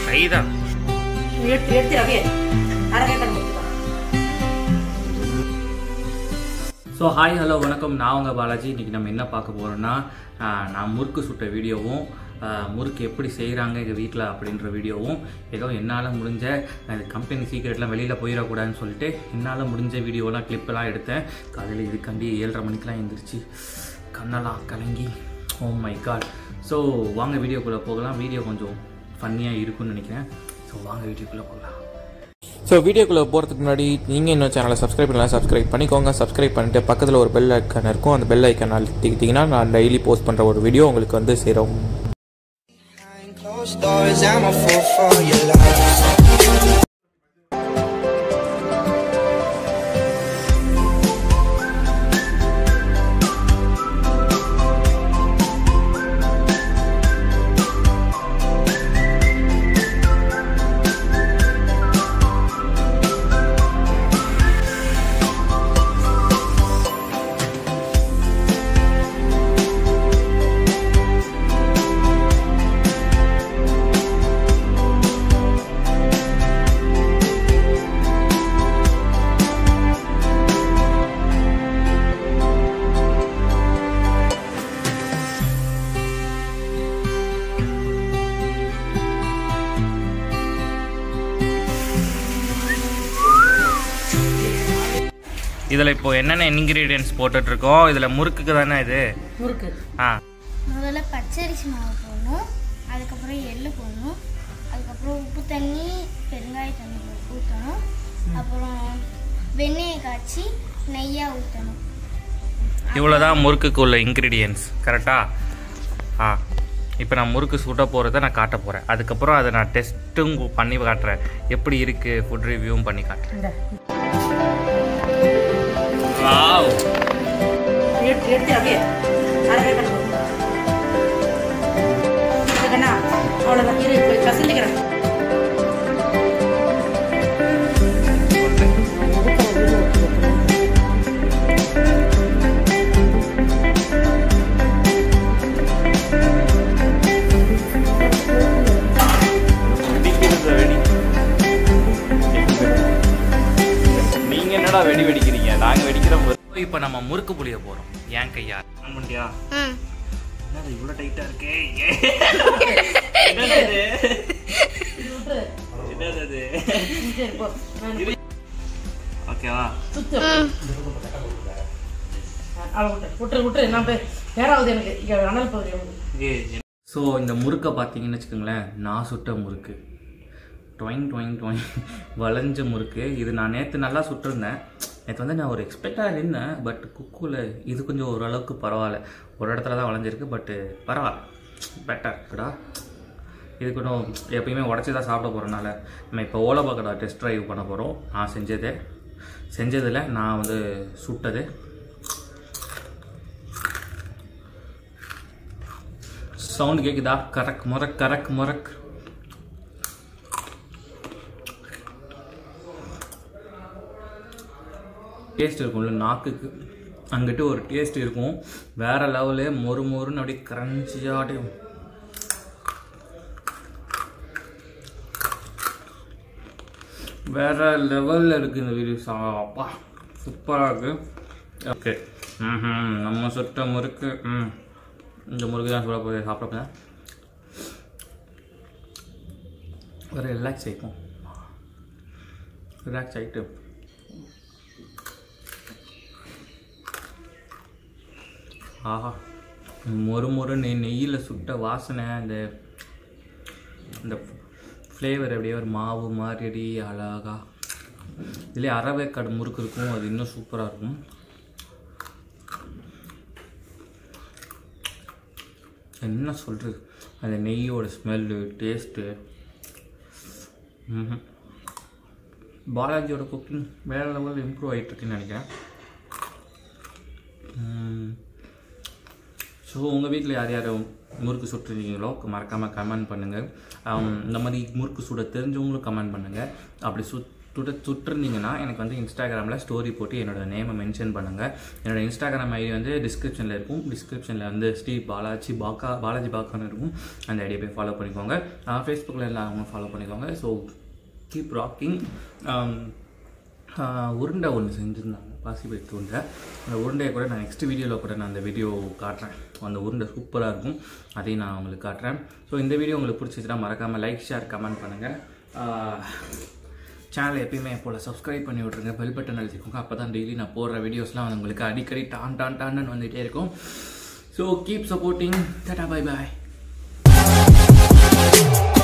கைதான் எடுத்து எடுத்து அப்படியே அரைக்கட்டை முடிச்சுக்கலாம் ஸோ ஹாய் ஹலோ வணக்கம் நான் உங்கள் பாலாஜி இன்றைக்கி நம்ம என்ன பார்க்க போகிறோன்னா ஆஹ், நான் முறுக்கு சுட்ட வீடியோவும் ஆஹ், முறுக்கு எப்படி செய்கிறாங்க எங்கள் வீட்டில் அப்படின்ற வீடியோவும் ஏதோ என்னால் முடிஞ்ச அந்த கம்பெனி சீக்கிரட்லாம் வெளியில் போயிடக்கூடாதுன்னு சொல்லிட்டு என்னால் முடிஞ்ச வீடியோலாம் கிளிப்பெல்லாம் எடுத்தேன் காலையில் இதுக்காண்டி ஏழரை மணிக்கெலாம் எழுந்திரிச்சு கண்ணெல்லாம் கலங்கி ஓ மை காட் ஸோ வாங்க வீடியோக்குள்ளே போகலாம் வீடியோ கொஞ்சம் ஃபன்னியாக இருக்கும்னு நினைக்கிறேன் ஸோ வாங்க வீடியோக்குள்ளே போகலாம் ஸோ வீடியோக்குள்ளே போகிறதுக்கு முன்னாடி நீங்கள் இன்னும் சேனலை சப்ஸ்கிரைப் பண்ணலாம் சப்ஸ்கிரைப் பண்ணிக்கோங்க சப்ஸ்கிரைப் பண்ணிட்டு பக்கத்தில் ஒரு பெல் ஐக்கான் இருக்கும் அந்த பெல் ஐக்கான் அழுத்திக்கிட்டிங்கன்னா நான் டெய்லி போஸ்ட் பண்ணுற ஒரு வீடியோ உங்களுக்கு வந்து சேரும் Behind closed doors, I'm a fool for your love. இதில் இப்போ என்னென்ன இன்க்ரீடியன்ஸ் போட்டுட்ருக்கோம் இதில் முறுக்குக்கு தானே இது முறுக்கு ஆ முதல்ல பச்சரிசி மாவு போடணும் அதுக்கப்புறம் எள்ளு போடணும் அதுக்கப்புறம் உப்பு தண்ணி பெருங்காய தண்ணி ஊற்றணும் அப்புறம் வெண்ணெயை காய்ச்சி நெய்யாக ஊற்றணும் இவ்வளோ தான் முறுக்குக்கு உள்ள இன்க்ரீடியன்ஸ் கரெக்டா ஆ இப்போ நான் முறுக்கு சுட போகிறத நான் காட்ட போகிறேன் அதுக்கப்புறம் அதை நான் டெஸ்ட்டும் பண்ணி காட்டுறேன் எப்படி இருக்குது ஃபுட் ரிவ்யூவும் பண்ணி காட்டுறேன் இந்த வாவ் எடுத்து எடுத்து அப்படியே அரைக்கட்டை முடிச்சுக்கலாம் இதுக்கண்ணா அவ்வளோதான் இரு போய் பசஞ்சுக்கிறேன் நீங்க என்னடா வெடி வெடிக்கிறீங்க நாங்க வெடிக்கிற இப்போ நம்ம முறுக்கு புளிய போறோம் ஏன் கையா ஆன் பண்ணிட்டியா என்னது இவ்வளவு டைட்டா இருக்கே என்னது இது? என்னது இது? சரி போ நான் ஓகேவா சுத்து அவளை விட்டு விட்டுரு விட்டுரு நான் போய் நேராகுது எனக்கு இங்கே அனல் பகுதி ஸோ இந்த முறுக்கை பார்த்தீங்கன்னு வச்சுக்கோங்களேன் நான் சுட்ட முறுக்கு டொயிங் டொயிங் டொயிங் வளைஞ்ச முறுக்கு இது நான் நேற்று நல்லா சுட்டிருந்தேன் நேற்று வந்து நான் ஒரு எக்ஸ்பெக்டாக இருந்தேன் பட் குக்குல இது கொஞ்சம் ஓரளவுக்கு பரவாயில்ல ஒரு இடத்துல தான் வளைஞ்சிருக்கு பட்டு பரவாயில்ல பெட்டர் இருக்குடா இது கொஞ்சம் எப்பயுமே உடச்சி தான் சாப்பிட போகிறனால நம்ம இப்போ ஓலா பக்கடா டெஸ்ட் ட்ரைவ் பண்ண போகிறோம் நான் செஞ்சதே செஞ்சதில் நான் வந்து சுட்டது சவுண்ட் கேக்குதா கரக் முறக் கரக் முறக் டேஸ்ட் இருக்கும்ல நாக்குக்கு அங்கிட்டு ஒரு டேஸ்ட் இருக்கும் வேற லெவலு மொறு மொறுன்னு அப்படியே கிரன்ச்சியாட்டே வேற லெவலில் இருக்குது இந்த வீடியோஸ் அப்பா சூப்பராக இருக்கு ஓகே ம் நம்ம சுட்ட முறுக்கு ம் இந்த முறுக்கு தான் சுட போய் சாப்பிட போகிறேன் ஒரு ரிலாக்ஸ் ஆகிப்போம் ரிலாக்ஸ் ஆகிட்டு ஆஹா மொறு மொறுன்னு நெய்யில் சுட்ட வாசனை அந்த இந்த ஃப்ளேவர் அப்படியே ஒரு மாவு மாதிரி அழகா இதுலேயே அரவேக்காடு முறுக்கு இருக்கும் அது இன்னும் சூப்பராக இருக்கும் என்ன சொல்கிறது அந்த நெய்யோட ஸ்மெல்லு டேஸ்ட்டு பாலாஜியோட குக்கிங் வேறு லெவலில் இம்ப்ரூவ் ஆகிட்டுருக்குன்னு நினைக்கிறேன் ஸோ உங்கள் வீட்டில் யார் யார் முறுக்கு சுட்டுருக்கீங்களோ மறக்காமல் கமெண்ட் பண்ணுங்கள் இந்த மாதிரி முறுக்கு சுட தெரிஞ்சவங்களும் கமெண்ட் பண்ணுங்கள் அப்படி சுட் சுட்டு சுட்டுருந்தீங்கன்னா எனக்கு வந்து இன்ஸ்டாகிராமில் ஸ்டோரி போட்டு என்னோட நேமை மென்ஷன் பண்ணுங்கள் என்னோட இன்ஸ்டாகிராம் ஐடி வந்து டிஸ்கிரிப்ஷனில் இருக்கும் டிஸ்கிரிப்ஷனில் வந்து ஸ்ரீ பாலாஜி பாக்கா பாலாஜி பாக்கான்னு இருக்கும் அந்த ஐடியை போய் ஃபாலோ பண்ணிக்கோங்க ஃபேஸ்புக்கில் எல்லாரும் ஃபாலோ பண்ணிக்கோங்க ஸோ கீப் ராக்கிங் உருண்டை ஒன்று செஞ்சுருந்தாங்க பாசிபெட் உருண்டை அந்த உருண்டையை கூட நான் நெக்ஸ்ட் வீடியோவில் கூட நான் அந்த வீடியோ காட்டுறேன் அந்த உருண்டை சூப்பராக இருக்கும் அதையும் நான் உங்களுக்கு காட்டுறேன் ஸோ இந்த வீடியோ உங்களுக்கு பிடிச்சிச்சுன்னா மறக்காமல் லைக் ஷேர் கமெண்ட் பண்ணுங்கள் சேனலை எப்பயுமே போல் சப்ஸ்கிரைப் பண்ணி விட்ருங்க பெல் பட்டன் அழுத்திக்கோங்க அப்போ தான் டெய்லி நான் போடுற வீடியோஸ்லாம் வந்து உங்களுக்கு அடிக்கடி டான் டான் டான்னு வந்துகிட்டே இருக்கும் so keep supporting tata bye பாய்